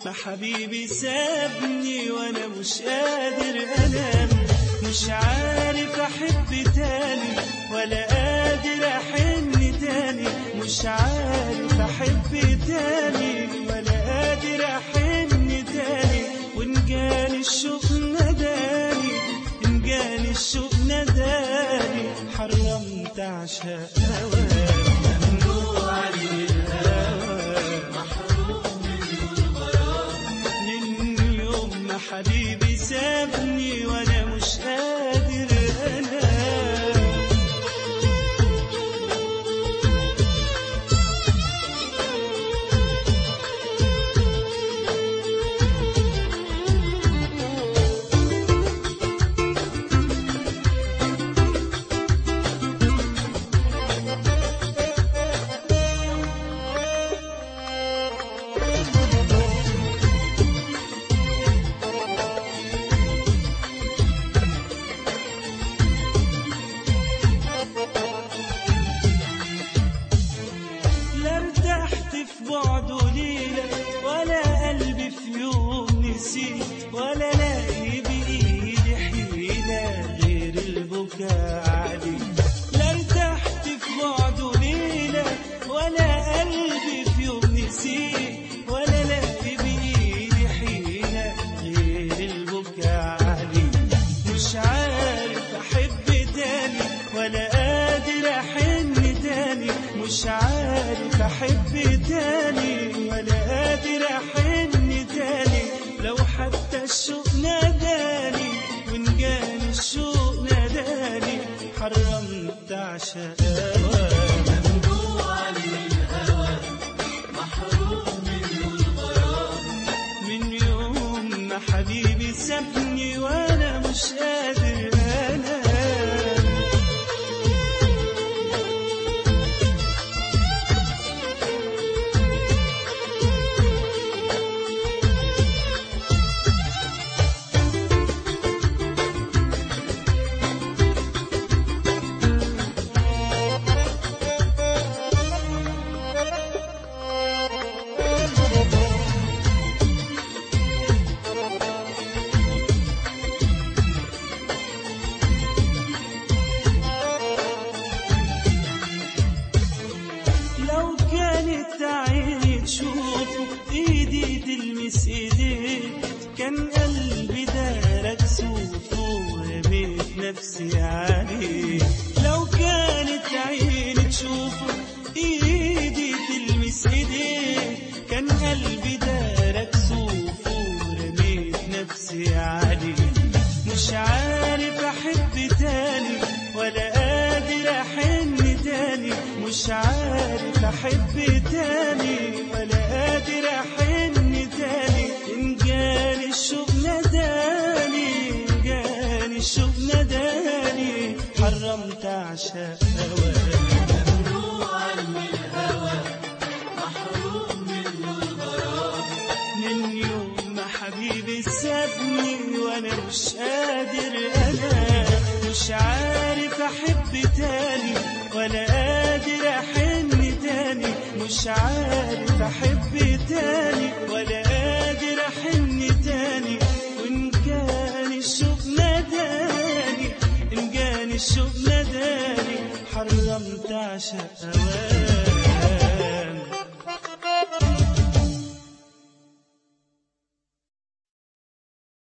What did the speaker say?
ما حبيبي سابني وانا مش قادر انام مش عارف احب تاني ولا قادر احن تاني مش عارف احب تاني ولا قادر احن تاني وان جاني الشوق نداني ان جاني الشوق نداني حرمت عشاق هواك ممنوع عن من يوم ما حبيبي سابني وانا مش قادر انام لا ارتحت في بعده ليلة ولا قلبي في يوم نسيت ولا لاقي بإيدي حيلة غير البكاء عليه لا ارتحت في بعده ليلة ولا قلبي في يوم نسيت ولا لاقي بإيدي حيلة غير البكاء عليه مش عارف أحب تاني ولا قادر أحن تاني مش عارف أحب تاني ولا قادر أحن تاني لو حتى الشوق ناداني وإن جاني الشوق ناداني حرمت عشاق هواك من يوم ما حبيبي سابني وانا مش قادر انام لو كانت عيني تشوفه ايدي تلمس ايديه كان قلبي دارك سوفه ورميت نفسي عليه لو كانت عيني تشوفه ايدي تلمس ايديه كان قلبي دارك سوفه ورميت نفسي عليه مش عارف احب تاني ولا قادر احن تاني مش عارف احب تاني ولا قادر احن تاني ان جاني الشوق نداني ان جاني الشوق نداني حرمت عشاق هواك من يوم ما حبيبي سابني وانا مش قادر انا مش عارف احب تاني ولا قادر احن تاني مش عارف احب تاني ولا قادر احن تاني وان كان الشوق نداني ان كان الشوق نداني حرمت عشاق هواك